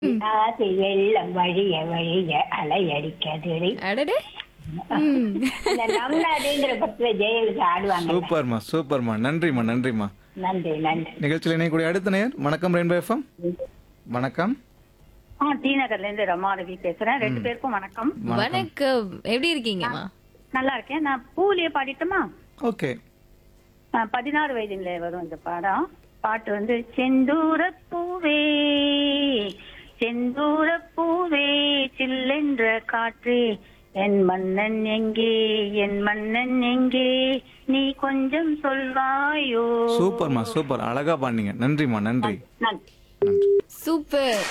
ஆசை வெள்ளம் வழிய வழிய அலையடிக்கதிரை அடடே ம். அந்த நம்நாடுங்கிற படத்துல ஜெயலலிதா ஆடுவாங்க சூப்பர்மா சூப்பர்மா நன்றிம்மா நன்றிம்மா நன்றி நன்றி நிகழ்ச்சியில் இணையக்கூடிய அடுத்த நேயர் வணக்கம் ரெயின்போ எஃப்எம் வணக்கம் ஆ டி நகர்ல இருந்து ரமாரவி பேசுறேன் ரெண்டு பேருக்கும் வணக்கம் வணக்கம் எப்படி இருக்கீங்கம்மா நல்லா இருக்கேன் நான் பூலியே பாடிட்டுமா ஓகே ஆ, பதினாறு வயதுல வரும் இந்த பாடம் பாட்டு வந்து செந்தூர பூவே செந்தூர பூவே சில்லென்ற காற்றே என் மன்னன் எங்கே என் மன்னன் எங்கே நீ கொஞ்சம் சொல்வாயோ சூப்பர்மா சூப்பர் அழகா பாடினீங்க நன்றிம்மா நன்றி நன்றி நன்றி சூப்பர்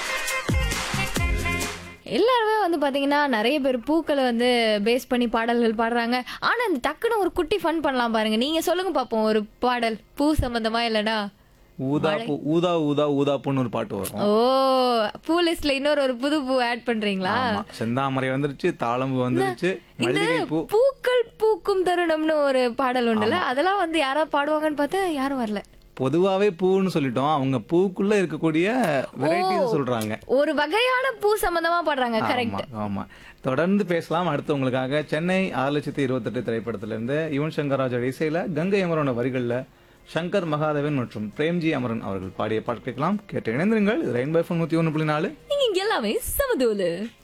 எல்லாருமே வந்து பாத்தீங்கன்னா நிறைய பேர் பூக்களை வந்து பேஸ் பண்ணி பாடல்கள் பாடுறாங்க ஆனா இந்த டக்குன்னு ஒரு குட்டி ஃபன் பண்ணலாம் பாருங்க நீங்க சொல்லுங்க பாப்போம் ஒரு பாடல் பூ சம்பந்தமா இல்லடா ஊதா பூ ஊதா ஊதா ஊதா பூன்னு ஒரு பாட்டு வரும் ஓ பூ லிஸ்ட்ல இன்னொரு ஒரு புது பூ ஆட் பண்றீங்களா ஆமா செந்தாமரை வந்துருச்சு தாளம்பு வந்துருச்சு இந்த மல்லிகை பூ பூக்கள் பூக்கும் தருணம்னு ஒரு பாடல் உண்டுல அதெல்லாம் வந்து யாராவது பாடுவாங்கன்னு பார்த்தா யாரும் வரல பொதுவாவே பூன்னு சொல்லிட்டோம் அவங்க பூக்குள்ள இருக்கக்கூடிய வெரைட்டிஸ் சொல்றாங்க ஒரு வகையான பூ சம்பந்தமா பாடுறாங்க கரெக்ட் ஆமா ஆமா தொடர்ந்து பேசலாம் அடுத்து உங்களுக்காக சென்னை ஆறு லட்சத்தி இருபத்தெட்டு திரைப்படத்துல இருந்து யுவன் சங்கர் ராஜா இசையில கங்கை அமரோட வரிகள்ல சங்கர் மகாதேவன் மற்றும் பிரேம்ஜி அமரன் அவர்கள் பாடிய பாட்டு கேட்கலாம் கேட்டு இணைந்திருங்கள் ரெயின்பை ஃபோன் நூத்தி ஒன்று புள்ளி நாலு நீங்க இங்க எல்லாமே சமதூலு